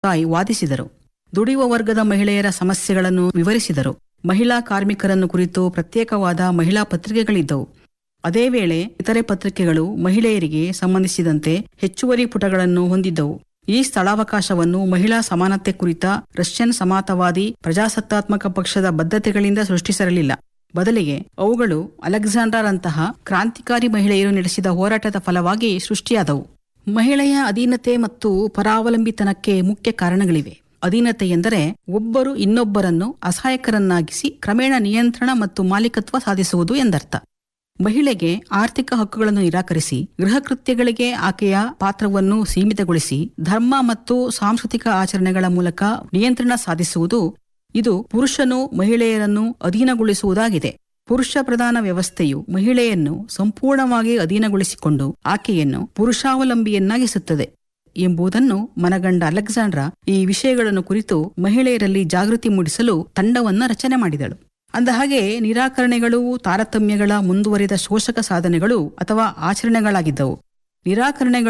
ತಾಯಿ ವಾದಿಸಿದರು ದುಡಿಯುವ ವರ್ಗದ ಮಹಿಳೆಯರ ಸಮಸ್ಯೆಗಳನ್ನು ವಿವರಿಸಿದರು ಮಹಿಳಾ ಕಾರ್ಮಿಕರನ್ನು ಕುರಿತು ಪ್ರತ್ಯೇಕವಾದ ಮಹಿಳಾ ಪತ್ರಿಕೆಗಳಿದ್ದವು ಅದೇ ವೇಳೆ ಇತರೆ ಪತ್ರಿಕೆಗಳು ಮಹಿಳೆಯರಿಗೆ ಸಂಬಂಧಿಸಿದಂತೆ ಹೆಚ್ಚುವರಿ ಪುಟಗಳನ್ನು ಹೊಂದಿದ್ದವು ಈ ಸ್ಥಳಾವಕಾಶವನ್ನು ಮಹಿಳಾ ಸಮಾನತೆ ಕುರಿತ ರಷ್ಯನ್ ಸಮಾತವಾದಿ ಪ್ರಜಾಸತ್ತಾತ್ಮಕ ಪಕ್ಷದ ಬದ್ಧತೆಗಳಿಂದ ಸೃಷ್ಟಿಸಿರಲಿಲ್ಲ ಬದಲಿಗೆ ಅವುಗಳು ಅಲೆಕ್ಸಾಂಡರ್ ಅಂತಹ ಕ್ರಾಂತಿಕಾರಿ ಮಹಿಳೆಯರು ನಡೆಸಿದ ಹೋರಾಟದ ಫಲವಾಗಿ ಸೃಷ್ಟಿಯಾದವು ಮಹಿಳೆಯ ಅಧೀನತೆ ಮತ್ತು ಪರಾವಲಂಬಿತನಕ್ಕೆ ಮುಖ್ಯ ಕಾರಣಗಳಿವೆ ಅಧೀನತೆ ಎಂದರೆ ಒಬ್ಬರು ಇನ್ನೊಬ್ಬರನ್ನು ಅಸಹಾಯಕರನ್ನಾಗಿಸಿ ಕ್ರಮೇಣ ನಿಯಂತ್ರಣ ಮತ್ತು ಮಾಲೀಕತ್ವ ಸಾಧಿಸುವುದು ಎಂದರ್ಥ ಮಹಿಳೆಗೆ ಆರ್ಥಿಕ ಹಕ್ಕುಗಳನ್ನು ನಿರಾಕರಿಸಿ ಗೃಹ ಕೃತ್ಯಗಳಿಗೆ ಆಕೆಯ ಪಾತ್ರವನ್ನು ಸೀಮಿತಗೊಳಿಸಿ ಧರ್ಮ ಮತ್ತು ಸಾಂಸ್ಕೃತಿಕ ಆಚರಣೆಗಳ ಮೂಲಕ ನಿಯಂತ್ರಣ ಸಾಧಿಸುವುದು ಇದು ಪುರುಷನು ಮಹಿಳೆಯರನ್ನು ಅಧೀನಗೊಳಿಸುವುದಾಗಿದೆ ಪುರುಷ ಪ್ರಧಾನ ವ್ಯವಸ್ಥೆಯು ಮಹಿಳೆಯನ್ನು ಸಂಪೂರ್ಣವಾಗಿ ಅಧೀನಗೊಳಿಸಿಕೊಂಡು ಆಕೆಯನ್ನು ಪುರುಷಾವಲಂಬಿಯನ್ನಾಗಿಸುತ್ತದೆ ಎಂಬುದನ್ನು ಮನಗಂಡ ಅಲೆಕ್ಸಾಂಡ್ರಾ ಈ ವಿಷಯಗಳನ್ನು ಕುರಿತು ಮಹಿಳೆಯರಲ್ಲಿ ಜಾಗೃತಿ ಮೂಡಿಸಲು ತಂಡವನ್ನ ರಚನೆ ಮಾಡಿದಳು ಅಂದಹಾಗೆ ನಿರಾಕರಣೆಗಳು ತಾರತಮ್ಯಗಳ ಮುಂದುವರಿದ ಶೋಷಕ ಸಾಧನೆಗಳು ಅಥವಾ ಆಚರಣೆಗಳಾಗಿದ್ದವು ನಿರಾಕರಣೆಗಳು